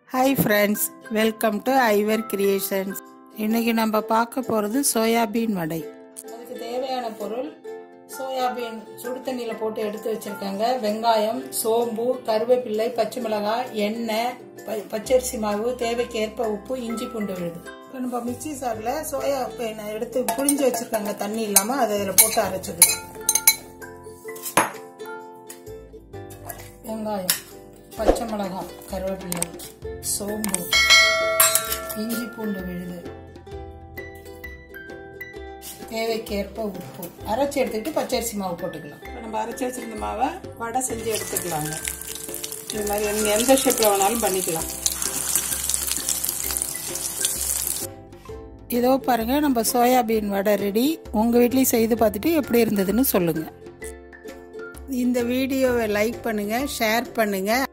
hi friends welcome to Aivar creations இன்னைக்கு நம்ம பார்க்க போகிறது சோயாபீன் வடை அதுக்கு தேவையான பொருள் சோயாபீன் சுடு தண்ணியில் போட்டு எடுத்து வச்சிருக்காங்க வெங்காயம் சோம்பு கருவேப்பிள்ளை பச்சை மிளகாய் எண்ணெய் ப- பச்சரிசி மாவு தேவைக்கேற்ப உப்பு இஞ்சி பூண்டு விழுது இப்போ நம்ம மிக்சி சாரில் சோயா பீனை எடுத்து புழிஞ்சு வச்சிருக்காங்க தண்ணி இல்லாமல் அதை இதில் போட்டு அரைச்சிக்கலாம் வெங்காயம் பச்சை மிளகாய் கருவேப்பிலை சோம்பு இஞ்சி பூண்டு விழுது தேவைக்கேற்ப உப்பு அரைச்சி எடுத்துக்கிட்டு பச்சரிசி மாவு போட்டுக்கலாம் இப்போ நம்ம அரைச்சி வச்சிருந்த மாவை வடை செஞ்சு எடுத்துக்கலாங்க இது மாதிரி எந்த- எந்த ஷேப்பில் வேணாலும் பண்ணிக்கலாம் இதோ பாருங்க நம்ம சோயாபீன் வடை ரெடி உங்கள் வீட்லேயும் செய்து பார்த்துட்டு எப்படி இருந்ததுன்னு சொல்லுங்கள் இந்த வீடியோவை லைக் பண்ணுங்கள் ஷேர் பண்ணுங்கள்